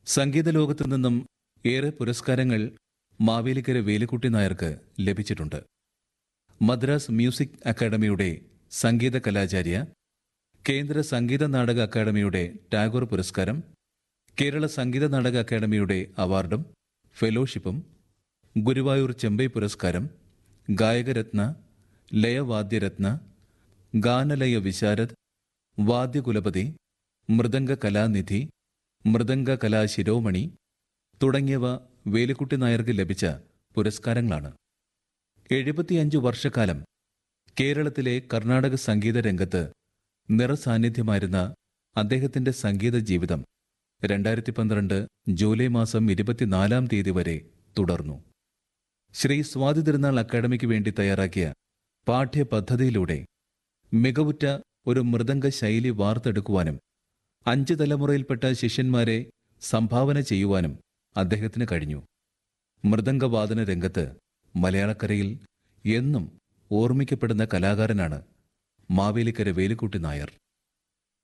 സംഗീത ലോകത്തു നിന്നും ഏറെ പുരസ്കാരങ്ങൾ മാവേലിക്കര വേലുക്കുട്ടി നായർക്ക് ലഭിച്ചിട്ടുണ്ട് മദ്രാസ് മ്യൂസിക് അക്കാദമിയുടെ സംഗീത കലാചാര്യ കേന്ദ്ര സംഗീത നാടക അക്കാദമിയുടെ ടാഗോർ പുരസ്കാരം കേരള സംഗീത നാടക അക്കാദമിയുടെ അവാർഡും ഫെലോഷിപ്പും ഗുരുവായൂർ ചെമ്പൈ പുരസ്കാരം ഗായകരത്ന ലയവാദ്യരത്ന ഗാനലയ വിശാരദ് വാദ്യകുലപതി മൃദംഗ കലാനിധി മൃദംഗ കലാശിരോമണി തുടങ്ങിയവ വേലുക്കുട്ടി നായർക്ക് ലഭിച്ച പുരസ്കാരങ്ങളാണ് എഴുപത്തിയഞ്ചു വർഷക്കാലം കേരളത്തിലെ കർണാടക സംഗീത രംഗത്ത് നിറസാന്നിധ്യമായിരുന്ന അദ്ദേഹത്തിന്റെ സംഗീത ജീവിതം രണ്ടായിരത്തി പന്ത്രണ്ട് ജൂലൈ മാസം ഇരുപത്തിനാലാം തീയതി വരെ തുടർന്നു ശ്രീ സ്വാതി തിരുനാൾ അക്കാദമിക്ക് വേണ്ടി തയ്യാറാക്കിയ പാഠ്യപദ്ധതിയിലൂടെ മികവുറ്റ ഒരു മൃദംഗ ശൈലി വാർത്തെടുക്കുവാനും അഞ്ച് തലമുറയിൽപ്പെട്ട ശിഷ്യന്മാരെ സംഭാവന ചെയ്യുവാനും അദ്ദേഹത്തിന് കഴിഞ്ഞു മൃദംഗവാദന രംഗത്ത് മലയാളക്കരയിൽ എന്നും ഓർമ്മിക്കപ്പെടുന്ന കലാകാരനാണ് മാവേലിക്കര വേലുക്കുട്ടി നായർ